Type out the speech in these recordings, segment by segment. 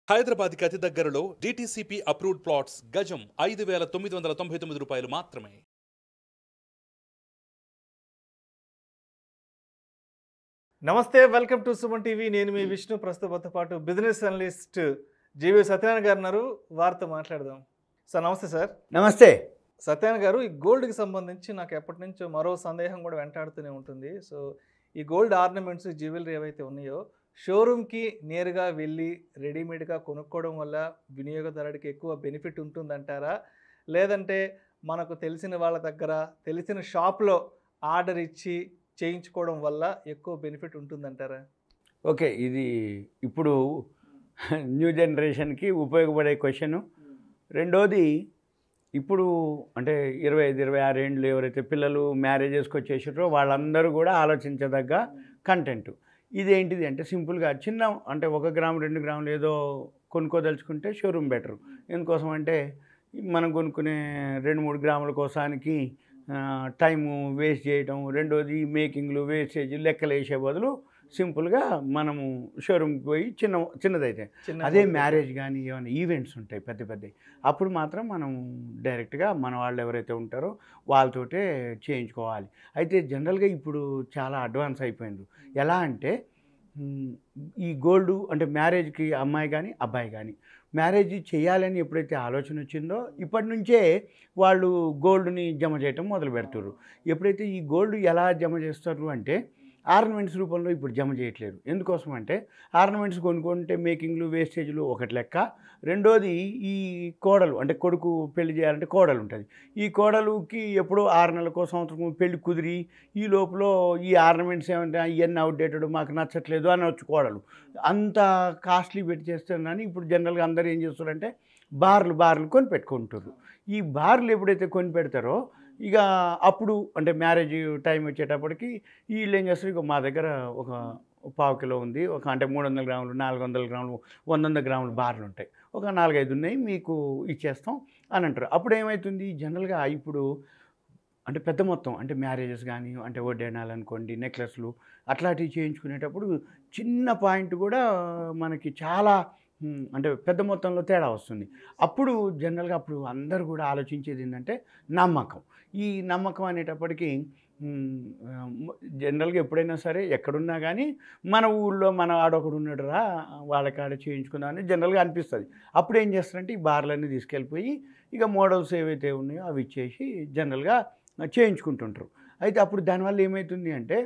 హైదరాబాద్కి అతి దగ్గరలో డిటిసిపి అప్రూవ్డ్ ప్లాట్స్ గజం ఐదు వేల తొమ్మిది వందల తొంభై తొమ్మిది రూపాయలు మాత్రమే నమస్తే వెల్కమ్ టు సుమన్ టీవీ నేను మీ విష్ణు ప్రస్తుతంతో పాటు బిజినెస్ అనలిస్ట్ జీవి సత్యనారాయణ గారు ఉన్నారు వారితో మాట్లాడదాం సార్ నమస్తే సార్ నమస్తే సత్యనారాయణ గారు ఈ గోల్డ్కి సంబంధించి నాకు ఎప్పటి నుంచో మరో సందేహం కూడా వెంటాడుతూనే ఉంటుంది సో ఈ గోల్డ్ ఆర్నమెంట్స్ జ్యువెలరీ ఏవైతే ఉన్నాయో షోరూమ్కి నేరుగా వెళ్ళి రెడీమేడ్గా కొనుక్కోవడం వల్ల వినియోగదారుడికి ఎక్కువ బెనిఫిట్ ఉంటుందంటారా లేదంటే మనకు తెలిసిన వాళ్ళ దగ్గర తెలిసిన షాప్లో ఆర్డర్ ఇచ్చి చేయించుకోవడం వల్ల ఎక్కువ బెనిఫిట్ ఉంటుందంటారా ఓకే ఇది ఇప్పుడు న్యూ జనరేషన్కి ఉపయోగపడే క్వశ్చన్ రెండోది ఇప్పుడు అంటే ఇరవై ఐదు ఇరవై ఆరు ఏండ్లు ఎవరైతే పిల్లలు మ్యారేజెస్కి వచ్చేసారో వాళ్ళందరూ కూడా ఆలోచించదగ్గ కంటెంట్ ఇదేంటిది అంటే సింపుల్గా చిన్న అంటే ఒక గ్రాము రెండు గ్రాములు ఏదో కొనుక్కోదలుచుకుంటే షోరూమ్ బెటర్ ఎందుకోసం అంటే మనం కొనుక్కునే రెండు మూడు గ్రాముల కోసానికి టైము వేస్ట్ చేయడం రెండోది మేకింగ్లు వేస్టేజ్ లెక్కలు వేసే బదులు సింపుల్గా మనము షోరూమ్కి పోయి చిన్న చిన్నదైతే చిన్న అదే గోల్డ్ మ్యారేజ్ కానీ ఏమైనా ఈవెంట్స్ ఉంటాయి పెద్ద పెద్దవి అప్పుడు మాత్రం మనం డైరెక్ట్గా మన వాళ్ళు ఎవరైతే ఉంటారో వాళ్ళతోటే చేయించుకోవాలి అయితే జనరల్గా ఇప్పుడు చాలా అడ్వాన్స్ అయిపోయింది ఎలా అంటే మ్, ఈ గోల్డ్ అంటే మ్యారేజ్కి అమ్మాయి కానీ అబ్బాయి కానీ మ్యారేజ్ చేయాలని ఎప్పుడైతే ఆలోచన వచ్చిందో ఇప్పటి నుంచే వాళ్ళు గోల్డ్ని జమ చేయటం మొదలు పెడుతుర్రు ఎప్పుడైతే ఈ గోల్డ్ ఎలా జమ చేస్తారు అంటే ఆర్నమెంట్స్ రూపంలో ఇప్పుడు జమ చేయట్లేదు ఎందుకోసం అంటే ఆర్నమెంట్స్ కొనుక్కుంటే మేకింగ్లు వేస్టేజ్లు ఒకటి లెక్క రెండోది ఈ కోడలు అంటే కొడుకు పెళ్లి చేయాలంటే కోడలు ఉంటుంది ఈ కోడలుకి ఎప్పుడో ఆరు నెలలకో సంవత్సరం పెళ్లి కుదిరి ఈ లోపల ఈ ఆర్నమెంట్స్ ఏమంటే ఇవన్నీ అవుట్డేటెడ్ మాకు నచ్చట్లేదు అని వచ్చి కోడలు అంత కాస్ట్లీ పెట్టి చేస్తున్నారని ఇప్పుడు జనరల్గా అందరూ ఏం చేస్తారంటే బార్లు బార్లు కొని పెట్టుకుంటారు ఈ బార్లు ఎప్పుడైతే కొని పెడతారో ఇక అప్పుడు అంటే మ్యారేజ్ టైం వచ్చేటప్పటికి వీళ్ళు ఏం చేస్తారు ఇక మా దగ్గర ఒక పావు కిలో ఉంది ఒక అంటే మూడు వందల గ్రాములు నాలుగు వందల గ్రాములు వంద వంద గ్రాములు బార్లు ఉంటాయి ఒక నాలుగైదు ఉన్నాయి మీకు ఇచ్చేస్తాం అని అంటారు అప్పుడు ఏమవుతుంది జనరల్గా ఇప్పుడు అంటే పెద్ద మొత్తం అంటే మ్యారేజెస్ కానీ అంటే వడ్డేనాలు అనుకోండి నెక్లెస్లు అట్లాంటివి చేయించుకునేటప్పుడు చిన్న పాయింట్ కూడా మనకి చాలా మ్, అంటే పెద్ద మొత్తంలో తేడా వస్తుంది అప్పుడు జనరల్గా అప్పుడు అందరూ కూడా ఆలోచించేది ఏంటంటే నమ్మకం ఈ నమ్మకం అనేటప్పటికీ మ్, ఆ, జనరల్గా ఎప్పుడైనా సరే ఎక్కడున్నా కానీ మన ఊళ్ళో మన ఆడొకడు ఉన్నాడురా వాళ్ళ కాడ చేయించుకుందాం అని జనరల్గా అనిపిస్తుంది అప్పుడు ఏం చేస్తారంటే ఈ బార్లన్నీ తీసుకెళ్ళిపోయి ఇక మోడల్స్ ఏవైతే ఉన్నాయో అవి ఇచ్చేసి జనరల్గా చేయించుకుంటుంటారు అయితే అప్పుడు దానివల్ల ఏమవుతుంది అంటే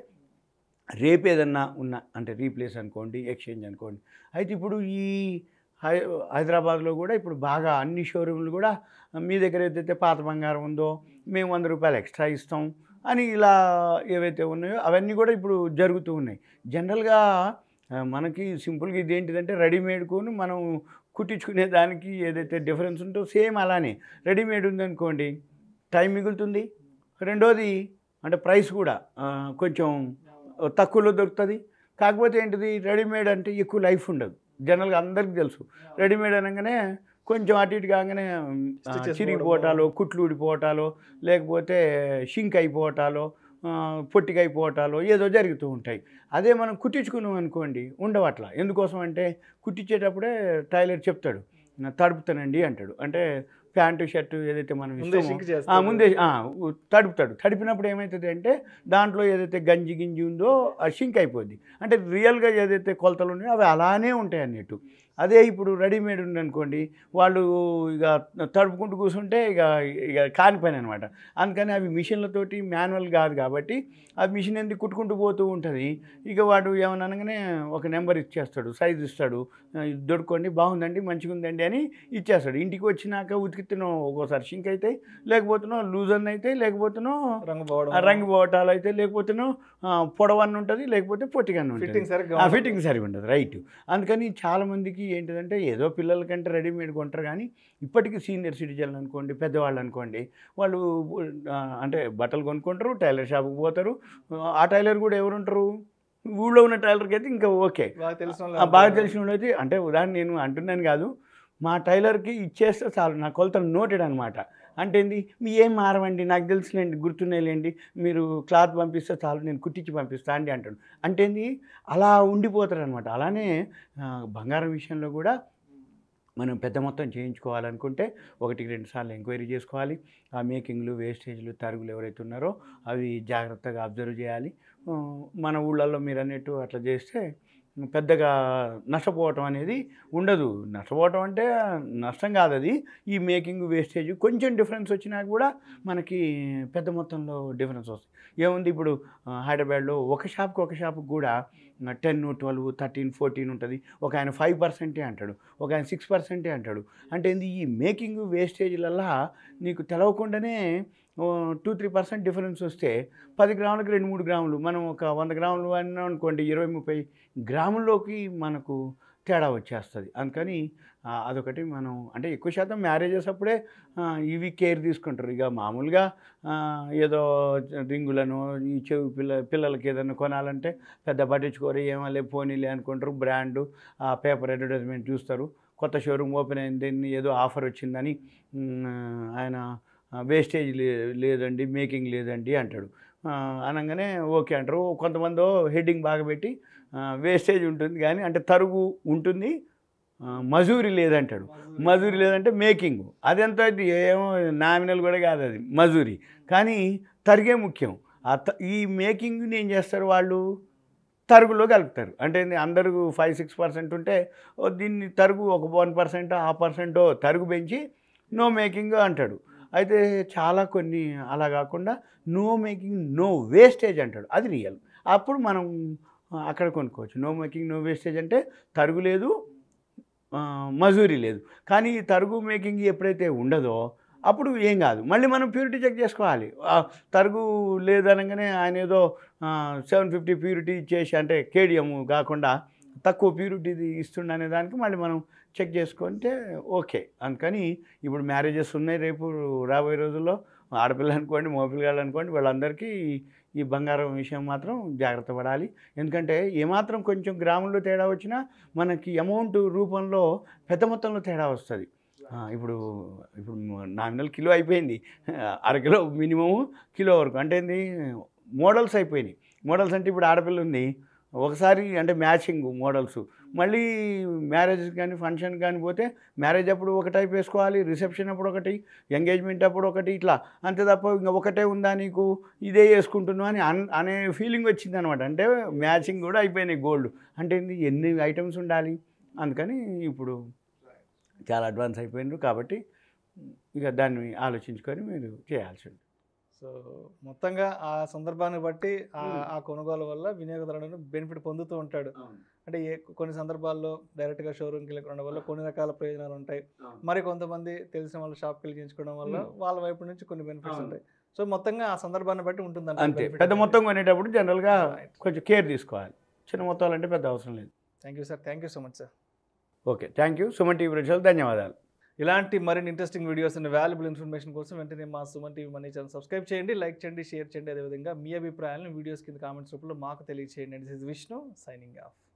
రేపు ఏదన్నా ఉన్న అంటే రీప్లేస్ అనుకోండి ఎక్స్చేంజ్ అనుకోండి అయితే ఇప్పుడు ఈ హై హైదరాబాద్లో కూడా ఇప్పుడు బాగా అన్ని షోరూమ్లు కూడా మీ దగ్గర ఏదైతే పాత బంగారం ఉందో మేము వంద రూపాయలు ఎక్స్ట్రా ఇస్తాం అని ఇలా ఏవైతే ఉన్నాయో అవన్నీ కూడా ఇప్పుడు జరుగుతూ ఉన్నాయి జనరల్గా ఆ, మనకి సింపుల్గా ఇది ఏంటిదంటే రెడీమేడ్కును మనం కుట్టించుకునే దానికి ఏదైతే డిఫరెన్స్ ఉందో సేమ్ అలానే రెడీమేడ్ ఉందనుకోండి టైం మిగులుతుంది రెండోది అంటే ప్రైస్ కూడా ఆ, కొంచెం తక్కువలో దొరుకుతుంది కాకపోతే ఏంటిది రెడీమేడ్ అంటే ఎక్కువ లైఫ్ ఉండదు జనరల్గా అందరికీ తెలుసు రెడీమేడ్ అనగానే కొంచెం అటు ఇటు కాగానే ఆ, Stitches చిరిగిపోవటాలు కుట్లు ఊడిపోవటాలు లేకపోతే షింక్ అయిపోవటాలు ఆ, పొట్టిగా అయిపోవటాలు ఏదో జరుగుతూ ఉంటాయి అదే మనం కుట్టించుకున్నాం అనుకోండి ఉండవు అట్లా ఎందుకోసం అంటే కుట్టించేటప్పుడే టైలర్ చెప్తాడు "నా తడుపుతానండి అంటాడు అంటే ప్యాంటు షర్టు ఏదైతే మనం ముందే ఇస్తామో షింక్ ఆ, చేస్తారు. ముందే ఆ, ఉ- తడుపుతాడు తడిపినప్పుడు ఏమవుతుంది అంటే దాంట్లో ఏదైతే గంజి గింజి ఉందో అది షింక్ అయిపోద్ది అంటే రియల్గా ఏదైతే కొలతలు ఉన్నాయో అవి అలానే ఉంటాయి అన్నట్టు అదే ఇప్పుడు రెడీమేడ్ ఉందనుకోండి వాళ్ళు ఇక తడుపుకుంటూ కూర్చుంటే ఇక ఇక కాని పని అనమాట అందుకని అవి మిషన్లతోటి మాన్యువల్ కాదు కాబట్టి ఆ మిషన్ ఎందుకు కుట్టుకుంటూ పోతూ ఉంటుంది ఇక వాడు ఏమన్నా అనగానే ఒక నెంబర్ ఇచ్చేస్తాడు సైజ్ ఇస్తాడు "ఆ, ఇది దొడుకోండి బాగుందండి మంచిగా ఉందండి అని ఇచ్చేస్తాడు ఇంటికి వచ్చినాక ఉతికితేనో ఒక్కోసారి షింక్ అవుతాయి లేకపోతేనో లూజన్ అయితే లేకపోతేనో రంగు పోవడం ఆ రంగు పోవటాలు అయితే లేకపోతేనో ఆ, పొడవన్న ఉంటుంది లేకపోతే పొట్టిగానే ఉంటుంది ఫిట్టింగ్ సరిగ్గా ఆ ఉండదు. ఫిట్టింగ్ సరిగా ఉండదు రైట్ అందుకని చాలామందికి ఏంటిదంటే ఏదో పిల్లలకంటే రెడీమేడ్ కొంటారు కానీ ఇప్పటికీ సీనియర్ సిటిజన్లు అనుకోండి పెద్దవాళ్ళు అనుకోండి వాళ్ళు ఆ, అంటే బట్టలు కొనుక్కుంటారు టైలర్ షాప్కి పోతారు ఆ టైలర్ కూడా ఎవరు ఉంటారు ఊళ్ళో ఉన్న టైలర్కి అయితే ఇంకా ఓకే బాగా తెలిసిన వాళ్ళు ఆ, బాగా తెలిసిన వాళ్ళు అయితే అంటే ఉదాహరణ నేను అంటున్నాను కాదు మా టైలర్కి ఇచ్చేస్తే చాలు నా కొలతలు నోటెడ్ అనమాట అంటే ఏంది మీ ఏం మారవండి నాకు తెలుసులేండి గుర్తున్నాయిలేండి మీరు క్లాత్ పంపిస్తే చాలు నేను కుట్టించి పంపిస్తా అండి అంటాడు అంటే ఏంది అలా ఉండిపోతారు అనమాట అలానే ఆ, బంగారం విషయంలో కూడా మనం పెద్ద మొత్తం చేయించుకోవాలనుకుంటే ఒకటికి రెండు సార్లు ఎంక్వైరీ చేసుకోవాలి ఆ మేకింగ్లు వేస్టేజ్లు తరుగులు ఎవరైతే ఉన్నారో అవి జాగ్రత్తగా అబ్జర్వ్ చేయాలి ఆ, మన ఊళ్ళల్లో మీరు అన్నట్టు అట్లా చేస్తే పెద్దగా నష్టపోవటం అనేది ఉండదు నష్టపోవటం అంటే నష్టం కాదు అది ఈ మేకింగ్ వేస్టేజ్ కొంచెం డిఫరెన్స్ వచ్చినా కూడా మనకి పెద్ద మొత్తంలో డిఫరెన్స్ వస్తుంది ఏముంది ఇప్పుడు ఆ, హైదరాబాద్లో ఒక షాప్కి ఒక షాప్కి కూడా టెన్ ట్వెల్వ్ థర్టీన్ ఫోర్టీన్ ఉంటుంది ఒక ఆయన ఫైవ్ పర్సెంటే అంటాడు ఒక ఆయన సిక్స్ పర్సెంటే అంటాడు అంటే ఏంది ఈ మేకింగ్ వేస్టేజ్లల్లా నీకు తెలవకుండానే టూ త్రీ పర్సెంట్ డిఫరెన్స్ వస్తే పది గ్రాములకి రెండు మూడు గ్రాములు మనం ఒక వంద గ్రాములు అన్నాం అనుకోండి ఇరవై ముప్పై గ్రాముల్లోకి మనకు తేడా వచ్చేస్తుంది అందుకని ఆ, అదొకటి మనం అంటే ఎక్కువ శాతం మ్యారేజెస్ అప్పుడే ఆ, ఇవి కేర్ తీసుకుంటారు ఇక మామూలుగా ఆ, ఏదో రింగులను ఈ చెవి పిల్ల పిల్లలకి ఏదైనా కొనాలంటే పెద్ద పట్టించుకోరు ఏమలే పోనీలే అనుకుంటారు బ్రాండు ఆ పేపర్ అడ్వర్టైజ్మెంట్ చూస్తారు కొత్త షోరూమ్ ఓపెన్ అయింది ఏదో ఆఫర్ వచ్చిందని మ్, ఆయన వేస్టేజ్ లే లేదండి మేకింగ్ లేదండి అంటాడు ఆ, అనగానే ఓకే అంటారు కొంతమంది హెడ్డింగ్ బాగా పెట్టి వేస్టేజ్ ఉంటుంది కానీ అంటే తరుగు ఉంటుంది ఆ, మజూరి లేదంటాడు మజూరి లేదంటే మేకింగ్ అదెంత అది ఏమో నామినల్ కూడా కాదు అది మజూరి కానీ తరిగే ముఖ్యం ఆ త- ఈ మేకింగ్ని ఏం చేస్తారు వాళ్ళు తరుగులో కలుపుతారు అంటే ఏంది అందరూ ఫైవ్ సిక్స్ పర్సెంట్ ఉంటే ఓ దీన్ని తరుగు ఒక వన్ పర్సెంట్ ఆ పర్సెంటో తరుగు పెంచి నో మేకింగ్ అంటాడు అయితే చాలా కొన్ని అలా కాకుండా నో మేకింగ్ నో వేస్టేజ్ అంటాడు అది రియల్ అప్పుడు మనం ఆ, అక్కడ కొనుక్కోవచ్చు నో మేకింగ్ నో వేస్టేజ్ అంటే తరుగు లేదు ఆ, మజూరీ లేదు కానీ ఈ తరుగు మేకింగ్ ఎప్పుడైతే ఉండదో అప్పుడు ఏం కాదు మళ్ళీ మనం ప్యూరిటీ చెక్ చేసుకోవాలి ఆ, తరుగు లేదనగానే ఆయన ఏదో సెవెన్ ఫిఫ్టీ ప్యూరిటీ ఇచ్చేసి అంటే కేడియం కాకుండా తక్కువ ప్యూరిటీది ఇస్తుండనే దానికి మళ్ళీ మనం చెక్ చేసుకుంటే ఓకే అందుకని ఇప్పుడు మ్యారేజెస్ ఉన్నాయి రేపు రాబోయే రోజుల్లో ఆడపిల్ల అనుకోండి మగపిల్లగాళ్ళు అనుకోండి వాళ్ళందరికీ ఈ బంగారం విషయం మాత్రం జాగ్రత్త పడాలి ఎందుకంటే ఏమాత్రం కొంచెం గ్రాముల్లో తేడా వచ్చినా మనకి అమౌంట్ రూపంలో పెద్ద మొత్తంలో తేడా వస్తుంది ఆ, ఇప్పుడు ఇప్పుడు నామినల్ కిలో అయిపోయింది అరకిలో మినిమము కిలో వరకు అంటే ఏంది మోడల్స్ అయిపోయినాయి మోడల్స్ అంటే ఇప్పుడు ఆడపిల్ల ఉంది ఒకసారి అంటే మ్యాచింగ్ మోడల్స్ మళ్ళీ మ్యారేజ్ కానీ ఫంక్షన్ కానీ పోతే మ్యారేజ్ అప్పుడు ఒక టైప్ వేసుకోవాలి రిసెప్షన్ అప్పుడు ఒకటి ఎంగేజ్మెంట్ అప్పుడు ఒకటి ఇట్లా అంతే తప్ప ఇంకా ఒకటే ఉందా నీకు ఇదే వేసుకుంటున్నావు అని అన్ అనే ఫీలింగ్ వచ్చింది అనమాట అంటే మ్యాచింగ్ కూడా అయిపోయినాయి గోల్డ్ అంటే ఏంది ఎన్ని ఐటమ్స్ ఉండాలి అందుకని ఇప్పుడు చాలా అడ్వాన్స్ అయిపోయినారు కాబట్టి ఇక దాన్ని ఆలోచించుకొని మీరు చేయాల్సి ఉంటుంది సో మొత్తంగా ఆ సందర్భాన్ని బట్టి ఆ Hmm. ఆ కొనుగోలు వల్ల వినియోగదారుడు బెనిఫిట్ పొందుతూ ఉంటాడు అంటే ఏ కొన్ని సందర్భాల్లో డైరెక్ట్గా షోరూమ్కి వెళ్ళి కొనడం వల్ల కొన్ని రకాల ప్రయోజనాలు ఉంటాయి మరి కొంతమంది తెలిసిన వాళ్ళ షాప్కి వెళ్ళి చేయించుకోవడం వల్ల Hmm. వాళ్ళ వైపు నుంచి కొన్ని బెనిఫిట్స్ అవును. ఉంటాయి సో మొత్తంగా ఆ సందర్భాన్ని బట్టి ఉంటుంది అంతే పెద్ద మొత్తం కొనేటప్పుడు జనరల్గా కొంచెం కేర్ తీసుకోవాలి చిన్న మొత్తాలు అంటే పెద్ద అవసరం లేదు thank you sir thank you so much sir okay thank you Suman TV ప్రజలు ధన్యవాదాలు ఇలాంటి మరిన్ని interesting videos and valuable information కోసం వెంటనే మా Suman TV money channel subscribe చేయండి లైక్ చేయండి షేర్ చేయండి అదేవిధంగా మీ అభిప్రాయాలను వీడియోస్ కింద కామెంట్స్ రూపంలో మాకు తెలియజేయండి this is Vishnu signing of